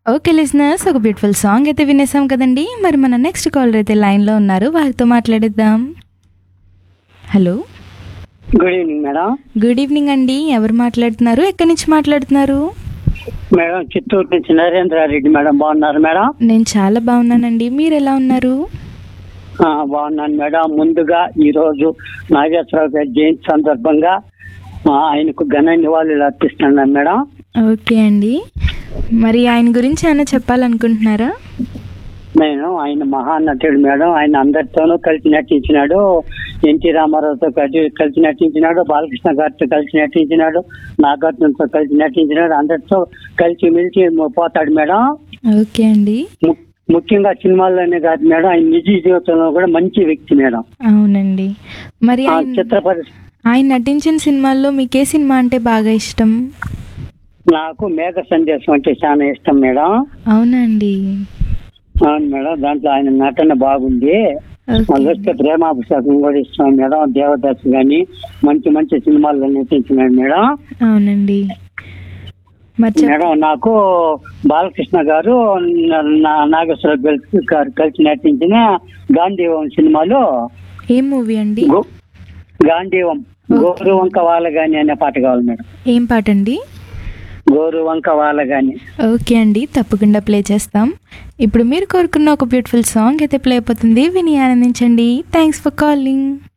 okay listeners ఒక beautiful song అయితే వినేసాం కదండి మరి మన నెక్స్ట్ కాలర్ అయితే లైన్లో ఉన్నారు వారితో మాట్లాడిద్దాం hello good evening madam good evening అండి ఎవరు మాట్లాడుతున్నారు ఎక్కడి నుంచి మాట్లాడుతున్నారు మేడం చిత్తూరు నుంచి నరేంద్రారెడ్డి మేడం బాగున్నారు మేడం నేను చాలా బాగున్నానండి మీరు ఎలా ఉన్నారు ఆ, బాగున్నాను మేడం ముందుగా ఈరోజు నాగేశ్వరరావు గారి జయంతి సందర్భంగా ఆ, ఆయనకు ఘన నివాళులు అర్పిస్తున్నాను మేడం ఓకే అండి మరి ఆయన గురించి ఏమైనా చెప్పాలనుకుంటున్నారా నేను ఆయన మహానటుడు మేడం ఆయన అందరితోనూ కలిసి నటించినాడు ఎన్టీ రామారావుతో కలిసి కలిసి నటించినాడు బాలకృష్ణ గారితో కలిసి నటించినాడు నాగార్జునతో కలిసి నటించినాడు అందరితో కలిసి మెలిసి పోతాడు మేడం ఓకే అండి ము- ముఖ్యంగా సినిమాల్లోనే కాదు మేడం ఆయన నిజ జీవితంలో కూడా మంచి వ్యక్తి మేడం అవునండి మరి ఆ ఆయన చిత్రపరి ఆయన నటించిన సినిమాల్లో మీకే సినిమా అంటే బాగా ఇష్టం నాకు మేఘ సందేశం అంటే చాలా ఇష్టం మేడం అవునండి అవును మేడం దాంట్లో ఆయన నటన బాగుంది ఓకే మళ్ళీ వస్తే ప్రేమాభిషేకం కూడా ఇష్టం మేడం దేవదాస్ గాని మంచి మంచి సినిమాల్లో నటించినాడు మేడం అవునండి మరి చెప్ మేడం నాకు బాలకృష్ణ గారు నా- నా- నాగేశ్వర గారు గారు కలిసి నటించిన గాంధీవం సినిమాలో ఏం మూవీ అండి గో- గాంధీవం గోరు వంక వాళ్ళగాని అనే పాట కావాలి మేడం ఏం పాట అండి గోరు వంక వాళ్ళగాని ఓకే అండి తప్పకుండా ప్లే చేస్తాం ఇప్పుడు మీరు కోరుకున్న ఒక బ్యూటిఫుల్ సాంగ్ అయితే ప్లే అయిపోతుంది విని ఆనందించండి థ్యాంక్స్ ఫర్ కాలింగ్